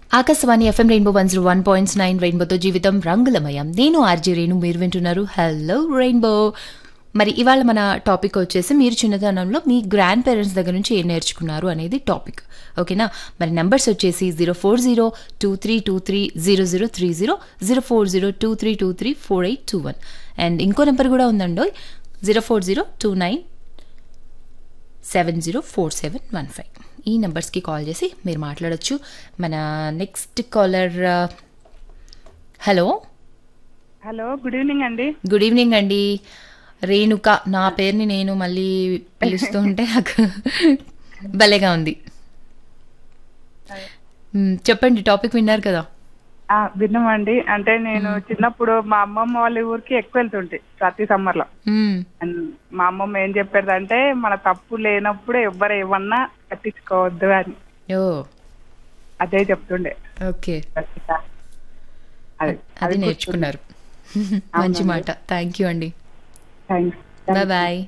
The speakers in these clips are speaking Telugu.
Akashvani FM rainbow one zero one points nine రెయిన్బోతో జీవితం రంగులమయం నేను ఆర్జీ రేణు మీరు వింటున్నారు హలో రెయిన్బో మరి ఇవాళ మన టాపిక్ వచ్చేసి మీరు చిన్నతనంలో మీ గ్రాండ్ పేరెంట్స్ దగ్గర నుంచి ఏం నేర్చుకున్నారు అనేది టాపిక్ ఓకేనా మరి నెంబర్స్ వచ్చేసి zero four zero two three two three zero zero three zero zero four zero two three two three four eight two one and ఇంకో నెంబర్ కూడా ఉందండో zero four zero two nine seven zero four seven one five ఈ నెంబర్స్కి కాల్ చేసి మీరు మాట్లాడొచ్చు మన next caller hello hello good evening అండి గుడ్ ఈవినింగ్ అండి రేణుక నా పేరుని నేను మళ్ళీ పిలుస్తూ ఉంటే నాకు భలేగా ఉంది మ్, చెప్పండి టాపిక్ విన్నారు కదా ఆ, విన్నామండి అంటే నేను చిన్నప్పుడు మా అమ్మమ్మ వాళ్ళ ఊరికి ఎక్కువ వెళ్తుంటే ప్రతి సమ్మర్ లో మ్, అండ్ మా అమ్మమ్మ ఏం చెప్పేది అంటే మన తప్పు లేనప్పుడు ఎవ్వరు ఏమన్నా పట్టించుకోవద్దు అని ఓ అదే చెప్తుండే ఓకే ప్రతిసారి. అది అది నేర్చుకున్నారు మంచి మాట థ్యాంక్ యూ అండి thanks bye bye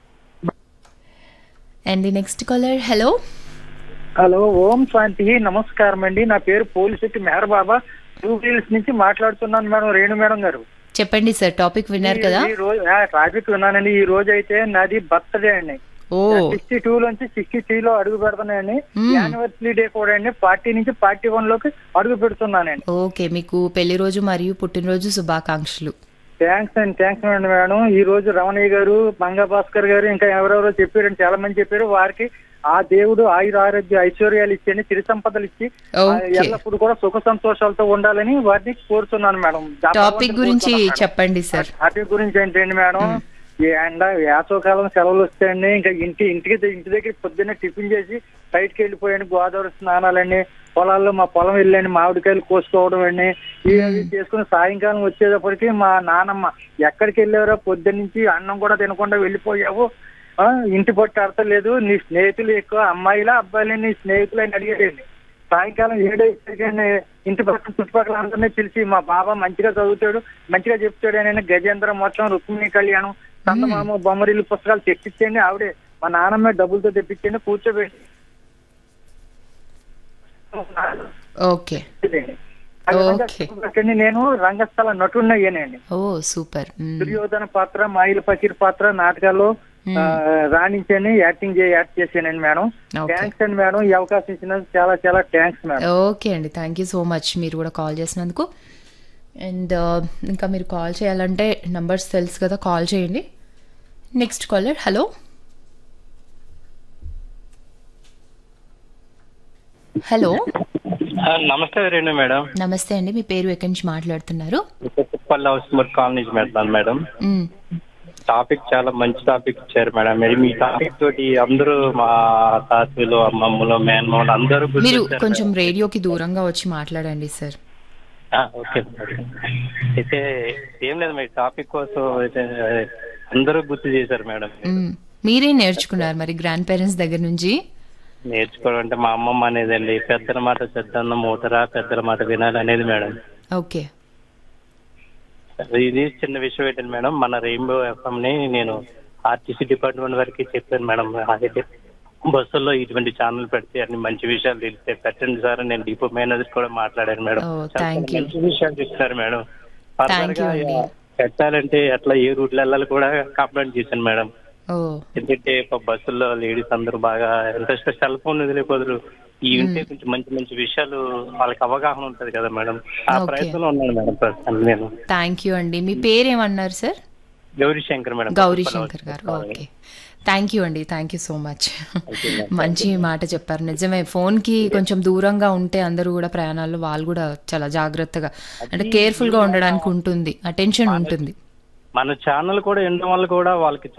and next caller hello hello ఓం శాంతి నమస్కారం అండి నా పేరు పోలిశెట్టి మేర బాబా టూ వీల్స్ నుంచి మాట్లాడుతున్నాను మేడం రేణు మేడం గారు చెప్పండి సార్ టాపిక్ విన్నారు కదా ఈ రోజు ట్రాఫిక్ విన్నానండి ఈ రోజు అయితే నాది బర్త్డే అండి ఓ సిక్స్టీ టూ నుంచి సిక్స్టీ త్రీ లో అడుగు పెడుతున్నాయండి యానివర్సరీ డే కూడా అండి పార్టీ నుంచి పార్టీ వన్ లోకి అడుగు పెడుతున్నానండి ఓకే మీకు పెళ్లి రోజు మరియు పుట్టినరోజు శుభాకాంక్షలు థ్యాంక్స్ అండి థ్యాంక్స్ అండి మేడం ఈ రోజు రమణయ్య గారు మంగా భాస్కర్ గారు ఇంకా ఎవరెవరో చెప్పారండి చాలా మంది చెప్పారు వారికి ఆ దేవుడు ఆయుర ఆరోగ్య ఐశ్వర్యాలు ఇచ్చండి తిరి సంపదలు ఇచ్చి ఆ, ఓకే ఎల్లప్పుడు కూడా సుఖ సంతోషాలతో ఉండాలని వారిని కోరుతున్నాను మేడం టాపిక్ గురించి చెప్పండి సార్ టాపిక్ గురించి ఏంటండి మేడం ఈ ఎండ వేసవకాలం సెలవులు వస్తాయండి ఇంకా ఇంటి ఇంటికి ఇంటి దగ్గర పొద్దున్నే టిఫిన్ చేసి బయటకు వెళ్ళిపోయాను గోదావరి స్నానాలండి పొలాల్లో మా పొలం వెళ్ళండి మామిడికాయలు కోసుకోవడం అండి ఇవి చేసుకుని సాయంకాలం వచ్చేటప్పటికి మా నానమ్మ ఎక్కడికి వెళ్ళారో పొద్దున్న నుంచి అన్నం కూడా తినకుండా వెళ్ళిపోయావు ఆ, ఇంటి పట్టు అడతలేదు నీ స్నేహితులు ఎక్కువ అమ్మాయిలా అబ్బాయిలు నీ స్నేహితులు అని అడిగాడండి సాయంకాలం ఏడైతే ఇంటి పక్కన చుట్టుపక్కల అందరినీ పిలిచి మా బాబా మంచిగా చదువుతాడు మంచిగా చెప్తాడు అని గజేంద్ర మొత్తం రుక్మిణి కళ్యాణం చందమామ బొమ్మరిల్లు పుస్తకాలు తెప్పించండి ఆవిడే మా నాన్నమ్మ డబ్బులతో తెప్పించండి కూర్చోబెట్టి ఓకే ఆ విధంగా ఓకే. కూర్చోబెట్టండి. నేను రంగస్థల నటున్నయ్యానండి ఓ సూపర్ మ్, దుర్యోధన పాత్ర మాయిల ఫకీర్ పాత్ర నాటకాల్లో ఆ, రాణించని యాక్టింగ్ చే యాక్ట్ చేశానండి మేడం ఓకే. థ్యాంక్స్ అండి మేడం ఈ అవకాశం ఇచ్చినందుకు చాలా చాలా థ్యాంక్స్ మేడం ఓకే అండి థ్యాంక్ యూ సో మచ్ మీరు కూడా కాల్ చేసినందుకు అండ్ ఇంకా మీరు కాల్ చేయాలంటే నంబర్స్ తెలుసు కదా కాల్ చేయండి నెక్స్ట్ కాలర్ హలో హలో ఆ, నమస్తే రేణు మేడం నమస్తే అండి మీ పేరు ఎక్కడి నుంచి మాట్లాడుతున్నారు కుప్పల్ హౌస్ మోర్ కాలనీ నుంచి మాట్లాడుతున్నాను మేడం మ్, టాపిక్ చాలా మంచి టాపిక్ ఇచ్చారు మేడం మరి మీ టాపిక్ తోటి అందరూ మా తాతలు అమ్మమ్మలు మేనమామలు అందరూ మీరు గుర్తొచ్చారు కొంచెం రేడియోకి దూరంగా వచ్చి మాట్లాడండి సార్ ఆ, ఓకే మేడం. అయితే ఏం లేదు మీ టాపిక్ కోసం అయితే అందరూ గుర్తు చేశారు మేడం మ్, మీరేం నేర్చుకున్నారు మరి గ్రాండ్ పేరెంట్స్ దగ్గర నుంచి నేర్చుకోవడం అంటే మా అమ్మమ్మ అనేదండి పెద్దల మాట పెద్దన్న మూతరా పెద్దల మాట వినాలి అనేది మేడం ఓకే ఇది చిన్న విషయం ఏంటంటే మేడం మన రెయిన్బో ఎఫ్ఎం ని నేను ఆర్టీసీ డిపార్ట్మెంట్ వరకు చెప్పాను మేడం అయితే బస్సుల్లో ఇటువంటి ఛానల్ పెడితే అన్ని మంచి విషయాలు తెలిస్తే పెట్టండి సార్ అని నేను డిపో మేనేజర్ కూడా మాట్లాడాను మేడం Oh, చాలా thank you. మంచి విషయాలు చెప్తారు మేడం Thank you అండి. పెట్టాలంటే ఎట్లా ఏ రూట్లో వెళ్ళాలి కూడా కంప్లైంట్ చేశాను మేడం ఓ ఎందుకంటే ఇప్పుడు బస్సుల్లో లేడీస్ అందరూ బాగా ఇంట్రెస్ట్ సెల్ ఫోన్ వదిలేపోదురు ఈ ఉంటే కొంచెం మంచి మంచి విషయాలు వాళ్ళకి అవగాహన ఉంటది కదా మేడం ఆ Okay. ప్రయత్నంలో ఉన్నాను మేడం ప్రస్తుతం నేను థ్యాంక్ యూ అండి మీ పేరేమన్నారు సార్ గౌరీ శంకర్ మేడం గౌరీ శంకర్ గారు ఓకే థ్యాంక్ యూ అండి థ్యాంక్ యూ సో మచ్ మంచి మాట చెప్పారు నిజమే ఫోన్కి కొంచెం దూరంగా ఉంటే అందరూ కూడా ప్రయాణాల్లో వాళ్ళు కూడా చాలా జాగ్రత్తగా అంటే కేర్ఫుల్గా ఉండడానికి ఉంటుంది అటెన్షన్ ఉంటుంది మన ఛానల్ కూడా వినడం వల్ల కూడా వాళ్ళకి